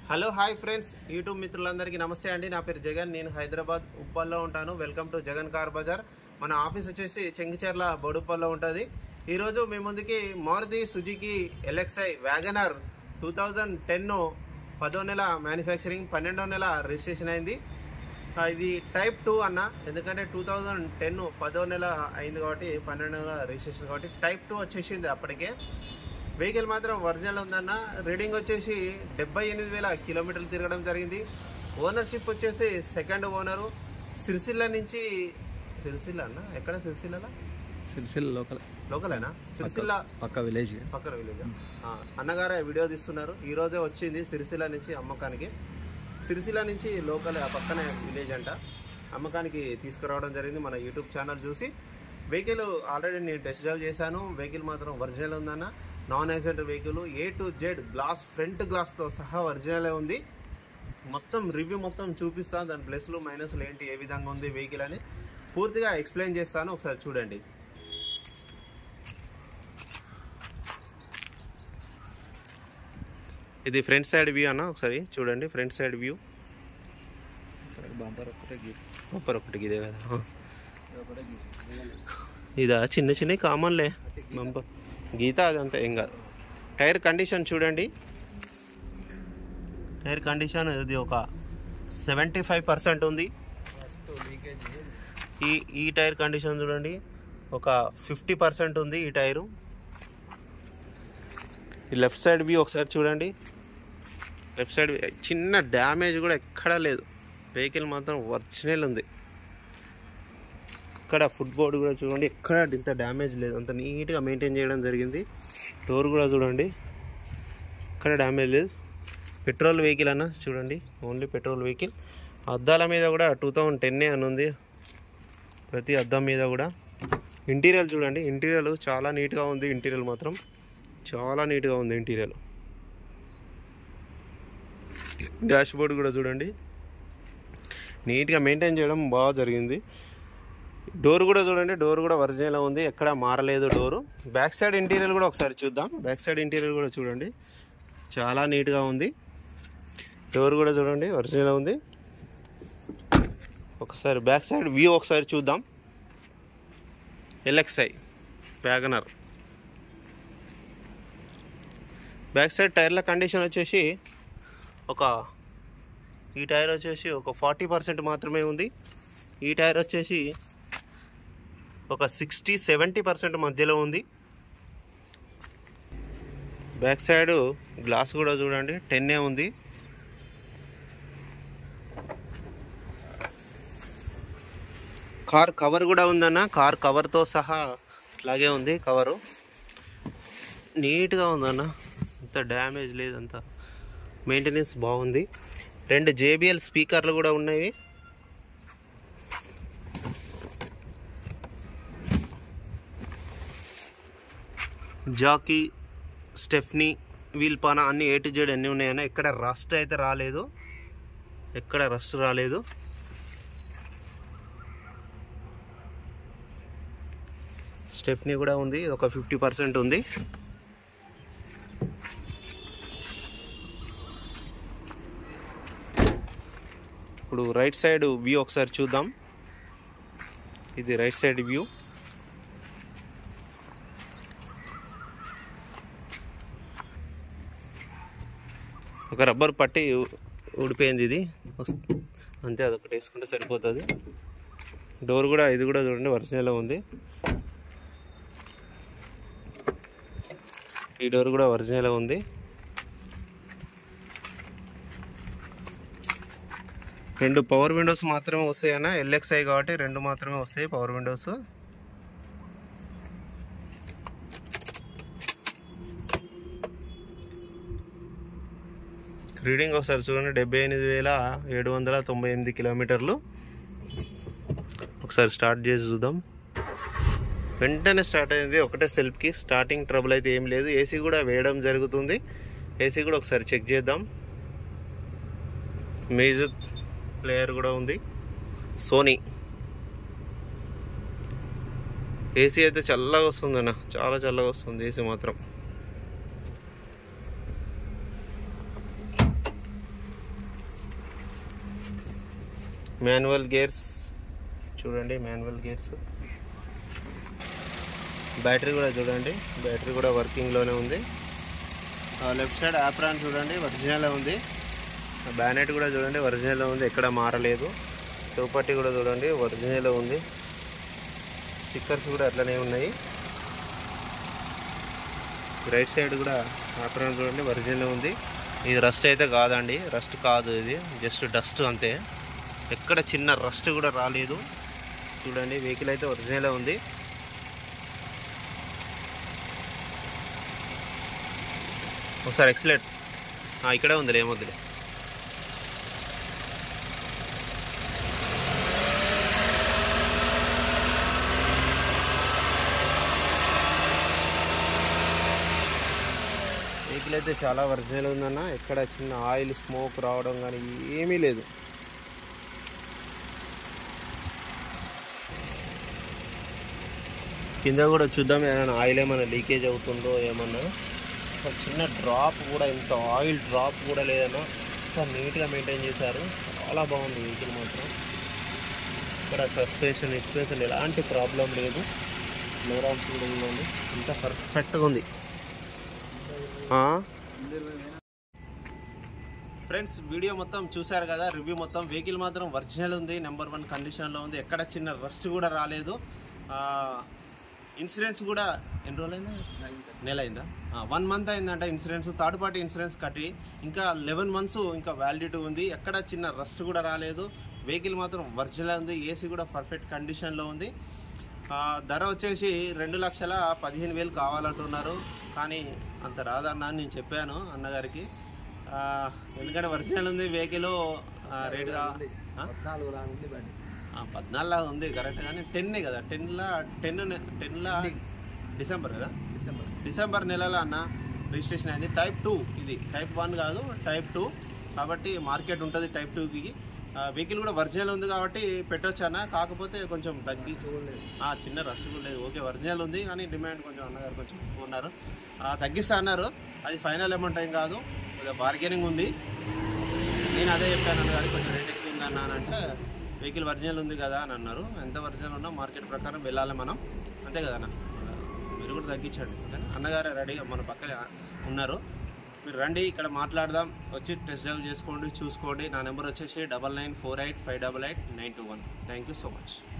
hello hi friends YouTube మిత్రులందరికీ నమస్తే అండి నా పేరు జగన్ నేను హైదరాబాద్ ఉప్పల్లో ఉంటాను welcome to Jagan car bazaar మన ఆఫీస్ వచ్చేసి చెంగిచెర్ల బొడుప్పల్లో ఉంటుంది ఈరోజు మీ ముందుకి Maruti Suzuki LXI WagonR two thousand ten పదో నెల మ్యానుఫ్యాక్చరింగ్ పన్నెండో నెల రిజిస్ట్రేషన్ అయింది ఆ, ఇది టైప్ టూ అన్న ఎందుకంటే టూ థౌజండ్ టెన్ పదో నెల అయింది కాబట్టి పన్నెండు నెల రిజిస్ట్రేషన్ కాబట్టి టైప్ టూ వచ్చేసింది అప్పటికే వెహికల్ మాత్రం ఒరిజినల్ ఉందన్న రీడింగ్ వచ్చేసి డెబ్బై ఎనిమిది వేల కిలోమీటర్లు తిరగడం జరిగింది ఓనర్షిప్ వచ్చేసి సెకండ్ ఓనరు సిరిసిల్ల నుంచి సిరిసిల్ల అన్న ఎక్కడ సిరిసిల్ల సిరిసిల్ల లోకల్ లోకలేనా సిరిసిల్ల పక్క విలేజ్ పక్కన విలేజ్ అన్నగారే వీడియో తీస్తున్నారు ఈ రోజే వచ్చింది సిరిసిల్ల నుంచి అమ్మకానికి సిరిసిల్ల నుంచి లోకల్ ఆ పక్కనే విలేజ్ అంట అమ్మకానికి తీసుకురావడం జరిగింది మన యూట్యూబ్ ఛానల్ చూసి వెహికల్ ఆల్రెడీ నేను టెస్ట్ డ్రైవ్ చేశాను వెహికల్ మాత్రం ఒరిజినల్ ఉందన్న non accident vehicle A to Z glass front గ్లాస్తో సహా ఒరిజినలే ఉంది మొత్తం రివ్యూ మొత్తం చూపిస్తాను దాని ప్లస్లు మైనస్లు ఏంటి ఏ విధంగా ఉంది వెహికల్ అని పూర్తిగా ఎక్స్ప్లెయిన్ చేస్తాను ఒకసారి చూడండి ఇది ఫ్రంట్ సైడ్ వ్యూ అన్న ఒకసారి చూడండి ఫ్రంట్ సైడ్ వ్యూ బంపర్ ఒక్కటే గీత సూపర్ ఒకటి ఇదే కదా ఇదా చిన్న చిన్న కామన్లే బంపర్ గీత అదంతా ఏం కాదు టైర్ కండిషన్ చూడండి టైర్ కండిషన్ ఇది ఒక సెవెంటీ ఫైవ్ పర్సెంట్ ఉంది ఈ ఈ టైర్ కండిషన్ చూడండి ఒక ఫిఫ్టీ పర్సెంట్ ఉంది ఈ టైరు ఈ లెఫ్ట్ సైడ్ వ్యూ ఒకసారి చూడండి లెఫ్ట్ సైడ్ చిన్న డ్యామేజ్ కూడా ఎక్కడా లేదు వెహికల్ మాత్రం ఒరిజినల్ ఉంది ఇక్కడ ఫుడ్ బోర్డ్ కూడా చూడండి ఎక్కడ ఇంత డ్యామేజ్ లేదు అంత నీట్గా మెయింటైన్ చేయడం జరిగింది డోర్ కూడా చూడండి ఎక్కడ డ్యామేజ్ లేదు పెట్రోల్ వెహికల్ అన్న చూడండి ఓన్లీ పెట్రోల్ వెహికల్ అద్దాల మీద కూడా టూ థౌజండ్ టెన్ అని ఉంది ప్రతి అద్దం మీద కూడా ఇంటీరియర్ చూడండి ఇంటీరియర్ చాలా నీట్గా ఉంది ఇంటీరియర్ మాత్రం చాలా నీట్గా ఉంది ఇంటీరియర్ డాష్ బోర్డ్ కూడా చూడండి నీట్గా మెయింటైన్ చేయడం బాగా జరిగింది డోర్ కూడా చూడండి డోర్ కూడా ఒరిజినల్ ఉంది ఎక్కడ మారలేదు డోరు బ్యాక్ సైడ్ ఇంటీరియర్ కూడా ఒకసారి చూద్దాం బ్యాక్ సైడ్ ఇంటీరియర్ కూడా చూడండి చాలా నీట్గా ఉంది డోర్ కూడా చూడండి ఒరిజినల్ ఉంది ఒకసారి బ్యాక్ సైడ్ వ్యూ ఒకసారి చూద్దాం ఎల్ఎక్స్ఐ వ్యాగనర్ బ్యాక్ సైడ్ టైర్ల కండిషన్ వచ్చేసి ఒక ఈ టైర్ వచ్చేసి ఒక ఫార్టీ పర్సెంట్ మాత్రమే ఉంది ఈ టైర్ వచ్చేసి ఒక సిక్స్టీ సెవెంటీ పర్సెంట్ మధ్యలో ఉంది బ్యాక్ సైడ్ గ్లాస్ కూడా చూడండి టెన్నే ఉంది కార్ కవర్ కూడా ఉందన్న కార్ కవర్తో సహా ఇట్లాగే ఉంది కవరు నీట్గా ఉందన్న అంత డ్యామేజ్ లేదు అంత మెయింటెనెన్స్ బాగుంది రెండు జేబిఎల్ స్పీకర్లు కూడా ఉన్నాయి జాకీ స్టెఫ్నీ వీల్ పాన అన్ని ఏ టు జెడ్ అన్నీ ఉన్నాయన్న ఎక్కడ రస్ట్ అయితే రాలేదు ఎక్కడ రస్ట్ రాలేదు స్టెప్నీ కూడా ఉంది ఒక ఫిఫ్టీ పర్సెంట్ ఉంది ఇప్పుడు రైట్ సైడ్ వ్యూ ఒకసారి చూద్దాం ఇది రైట్ సైడ్ వ్యూ ఒక రబ్బర్ పట్టి ఊ- ఊడిపోయింది ఇది వస్- అంతే అదొకటి వేసుకుంటే సరిపోతుంది డోర్ కూడా ఇది కూడా చూడండి ఒరిజినల్ ఉంది ఈ డోర్ కూడా ఒరిజినల్ ఉంది రెండు పవర్ విండోస్ మాత్రమే వస్తాయన్న ఎల్ఎక్స్ఐ కాబట్టి రెండు మాత్రమే వస్తాయి పవర్ విండోస్ రీడింగ్ ఒకసారి చూడండి డెబ్బై ఎనిమిది వేల ఏడు వందల తొంభై ఎనిమిది కిలోమీటర్లు ఒకసారి స్టార్ట్ చేసి చూద్దాం వెంటనే స్టార్ట్ అయింది ఒకటే సెల్ఫ్కి స్టార్టింగ్ ట్రబుల్ అయితే ఏం లేదు ఏసీ కూడా వేయడం జరుగుతుంది ఏసీ కూడా ఒకసారి చెక్ చేద్దాం మ్యూజిక్ ప్లేయర్ కూడా ఉంది సోనీ ఏసీ అయితే చల్లగా వస్తుంది అన్న చాలా చల్లగా వస్తుంది ఏసీ మాత్రం మాన్యువల్ గేర్స్ చూడండి మాన్యువల్ గేర్స్ బ్యాటరీ కూడా చూడండి బ్యాటరీ కూడా వర్కింగ్లోనే ఉంది లెఫ్ట్ సైడ్ యాప్రాన్ చూడండి ఒరిజినల్ ఉంది బ్యానెట్ కూడా చూడండి ఒరిజినల్ ఉంది ఎక్కడ మారలేదు చౌపట్టి కూడా చూడండి ఒరిజినల్ ఉంది స్టిక్కర్స్ కూడా అట్లనే ఉన్నాయి రైట్ సైడ్ కూడా యాప్రాన్ చూడండి ఒరిజినల్ ఉంది ఇది రస్ట్ అయితే కాదండి రస్ట్ కాదు ఇది జస్ట్ డస్ట్ అంతే ఎక్కడ చిన్న రస్ట్ కూడా రాలేదు చూడండి వెహికల్ అయితే ఒరిజినల్ ఉంది ఒకసారి ఎక్సలెంట్ ఇక్కడే ఉందిలే ఏమొద్దులే వెహికల్ అయితే చాలా ఒరిజినల్ ఉందన్న ఎక్కడ చిన్న ఆయిల్ స్మోక్ రావడం కానీ ఏమీ లేదు కింద కూడా చూద్దాం ఏమైనా ఆయిల్ ఏమైనా లీకేజ్ అవుతుందో ఏమన్నా ఒక చిన్న డ్రాప్ కూడా ఇంత ఆయిల్ డ్రాప్ కూడా లేదన్నా ఇంత నీట్గా మెయింటైన్ చేశారు చాలా బాగుంది వెహికల్ మాత్రం ఇక్కడ సస్పెన్షన్ ఎక్స్పెన్షన్ ఎలాంటి ప్రాబ్లం లేదు లోరామ్స్ కూడా ఉందండి ఇంత పర్ఫెక్ట్గా ఉంది ఫ్రెండ్స్ వీడియో మొత్తం చూశారు కదా రివ్యూ మొత్తం వెహికల్ మాత్రం ఒరిజినల్ ఉంది నెంబర్ వన్ కండిషన్లో ఉంది ఎక్కడ చిన్న రస్ట్ కూడా రాలేదు ఇన్సూరెన్స్ కూడా ఎన్ని రోజులైందా నెల అయిందా వన్ మంత్ అయిందంట ఇన్సూరెన్స్ థర్డ్ పార్టీ ఇన్సూరెన్స్ కట్టి ఇంకా లెవెన్ మంత్స్ ఇంకా వ్యాలిడిటీ ఉంది ఎక్కడ చిన్న రస్ట్ కూడా రాలేదు వెహికల్ మాత్రం ఒరిజినల్ ఉంది ఏసీ కూడా పర్ఫెక్ట్ కండిషన్లో ఉంది ఆ, ధర వచ్చేసి రెండు లక్షల పదిహేను వేలు కావాలంటున్నారు కానీ అంత రాదన్న అని నేను చెప్పాను అన్నగారికి ఆ, ఎందుకంటే ఒరిజినల్ ఉంది వెహికల్ రేట్ పద్నాలుగు ఉంది కరెక్ట్ కానీ టెన్నే కదా టెన్లా టెన్ టెన్లా డిసెంబర్ కదా డిసెంబర్ డిసెంబర్ నెలలో అన్న రిజిస్ట్రేషన్ అయింది టైప్ టూ ఇది టైప్ వన్ కాదు టైప్ టూ కాబట్టి మార్కెట్ ఉంటుంది టైప్ టూకి వెహికల్ కూడా ఒరిజినల్ ఉంది కాబట్టి పెట్టొచ్చు అన్న కాకపోతే కొంచెం తగ్గి ఆ, చిన్న రస్ట్ కూడా లేదు ఓకే ఒరిజినల్ ఉంది కానీ డిమాండ్ కొంచెం అన్నగారు కొంచెం ఉన్నారు ఆ, తగ్గిస్తా అన్నారు అది ఫైనల్ అమౌంట్ ఏం కాదు బార్గెనింగ్ ఉంది నేను అదే చెప్పాను అన్నగారు కొంచెం రేట్ ఎక్కువ ఉంది అన్న అని అంటే వెహికల్ ఒరిజినల్ ఉంది కదా అని అన్నారు ఎంత ఒరిజినల్ ఉన్నా మార్కెట్ ప్రకారం వెళ్ళాలి మనం అంతే కదా అన్న మీరు కూడా తగ్గించండి ఓకేనా అన్నగారు రెడీగా మన పక్కనే ఉన్నారు మీరు రండి ఇక్కడ మాట్లాడదాం వచ్చి టెస్ట్ డ్రైవ్ చేసుకోండి చూసుకోండి నా నెంబర్ వచ్చేసి double nine four eight five double eight nine two one thank you so much